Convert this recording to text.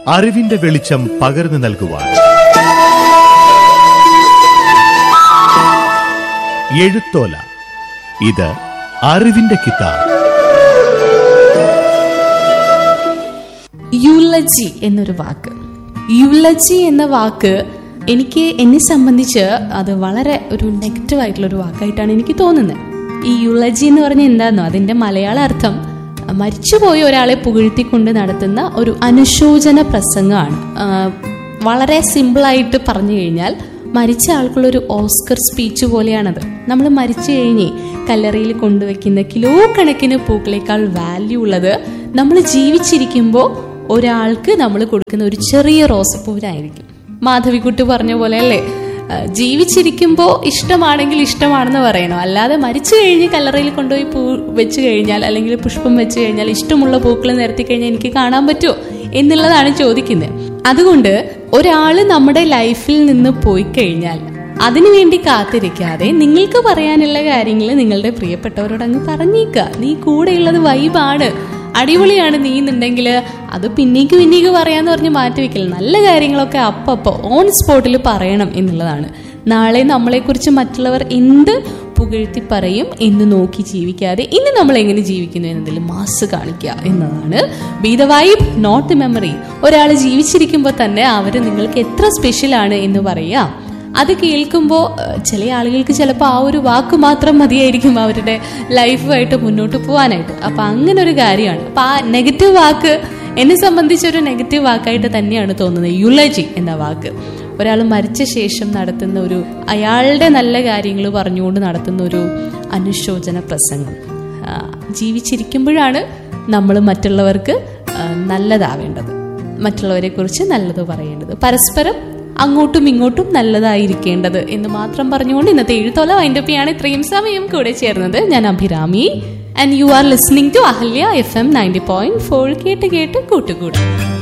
അറിവിന്റെ വെളിച്ചം പകർന്നു നൽകുവാൻ എഴുത്തോല ഇത് അറിവിന്റെ കിതാബ് യുളജി എന്നൊരു വാക്ക് യുളജി എന്ന വാക്ക് എനിക്ക് എന്നെ സംബന്ധിച്ച് അത് വളരെ ഒരു നെഗറ്റീവ് ആയിട്ടുള്ള ഒരു വാക്കായിട്ടാണ് എനിക്ക് തോന്നുന്നത് ഈ യുളജി എന്ന് പറഞ്ഞാൽ എന്താണെന്നോ അതിന്റെ മലയാള അർത്ഥം മരിച്ചുപോയ ഒരാളെ പുകഴ്ത്തിക്കൊണ്ട് നടത്തുന്ന ഒരു അനുശോചന പ്രസംഗമാണ് ആ, വളരെ സിമ്പിളായിട്ട് പറഞ്ഞു കഴിഞ്ഞാൽ മരിച്ച ആൾക്കുള്ളൊരു ഓസ്കർ സ്പീച്ച് പോലെയാണത് നമ്മൾ മരിച്ചു കഴിഞ്ഞ് കല്ലറയിൽ കൊണ്ടുവയ്ക്കുന്ന കിലോ കണക്കിന് പൂക്കളേക്കാൾ വാല്യൂ ഉള്ളത് നമ്മൾ ജീവിച്ചിരിക്കുമ്പോൾ ഒരാൾക്ക് നമ്മൾ കൊടുക്കുന്ന ഒരു ചെറിയ റോസപ്പൂവിനായിരിക്കും മാധവിക്കുട്ടി പറഞ്ഞ പോലെ അല്ലേ ആ, ജീവിച്ചിരിക്കുമ്പോൾ ഇഷ്ടമാണെങ്കിൽ ഇഷ്ടമാണെന്ന് പറയണം അല്ലാതെ മരിച്ചു കഴിഞ്ഞ് കല്ലറയിൽ കൊണ്ടുപോയി പൂ വെച്ച് കഴിഞ്ഞാൽ അല്ലെങ്കിൽ പുഷ്പം വെച്ച് കഴിഞ്ഞാൽ ഇഷ്ടമുള്ള പൂക്കൾ നിരത്തി കഴിഞ്ഞാൽ എനിക്ക് കാണാൻ പറ്റുമോ എന്നുള്ളതാണ് ചോദിക്കുന്നത് അതുകൊണ്ട് ഒരാള് നമ്മുടെ ലൈഫിൽ നിന്ന് പോയി കഴിഞ്ഞാൽ അതിനുവേണ്ടി കാത്തിരിക്കാതെ നിങ്ങൾക്ക് പറയാനുള്ള കാര്യങ്ങൾ നിങ്ങളുടെ പ്രിയപ്പെട്ടവരോട് അങ്ങ് പറഞ്ഞേക്കുക നീ കൂടെയുള്ളത് വൈബാണ് അടിപൊളിയാണ് നീ എന്നുണ്ടെങ്കിൽ അത് പിന്നീക്ക് പിന്നീക്ക് പറയാന്ന് പറഞ്ഞ് മാറ്റി വെക്കില്ല നല്ല കാര്യങ്ങളൊക്കെ അപ്പപ്പോ ഓൺ സ്പോട്ടിൽ പറയണം എന്നുള്ളതാണ് നാളെ നമ്മളെക്കുറിച്ച് മറ്റുള്ളവർ എന്ത് പുകഴ്ത്തി പറയും എന്ന് നോക്കി ജീവിക്കാതെ ഇന്ന് നമ്മൾ എങ്ങനെ ജീവിക്കുന്നു എന്നതിൽ മാസ് കാണിക്കുക എന്നതാണ് be the vibe not the memory ഒരാൾ ജീവിച്ചിരിക്കുമ്പോൾ തന്നെ അവർ നിങ്ങൾക്ക് എത്ര സ്പെഷ്യലാണ് എന്ന് പറയാം അത് കേൾക്കുമ്പോൾ ചില ആളുകൾക്ക് ചിലപ്പോൾ ആ ഒരു വാക്ക് മാത്രം മതിയായിരിക്കും അവരുടെ ലൈഫുമായിട്ട് മുന്നോട്ട് പോകാനായിട്ട് അപ്പം അങ്ങനെ ഒരു കാര്യമാണ് അപ്പം ആ നെഗറ്റീവ് വാക്ക് എന്നെ സംബന്ധിച്ച് ഒരു നെഗറ്റീവ് വാക്കായിട്ട് തന്നെയാണ് തോന്നുന്നത് യുലജി എന്ന വാക്ക് ഒരാൾ മരിച്ച ശേഷം നടത്തുന്ന ഒരു അയാളുടെ നല്ല കാര്യങ്ങൾ പറഞ്ഞുകൊണ്ട് നടത്തുന്ന ഒരു അനുശോചന പ്രസംഗം ആ, ജീവിച്ചിരിക്കുമ്പോഴാണ് നമ്മൾ മറ്റുള്ളവർക്ക് ആ, നല്ലതാവേണ്ടത് മറ്റുള്ളവരെ കുറിച്ച് നല്ലത് പറയേണ്ടത് പരസ്പരം അങ്ങോട്ടും ഇങ്ങോട്ടും നല്ലതായിരിക്കേണ്ടത് എന്ന് മാത്രം പറഞ്ഞുകൊണ്ട് ഇന്നത്തെ എഴുത്തോല വൈൻഡപ്പിയാണ് ഇത്രയും സമയം കൂടെ ചേർന്നത് ഞാൻ Abhirami and you are listening to Ahalya F M ninety point four കേട്ട് കേട്ട് കൂട്ടുകൂടാം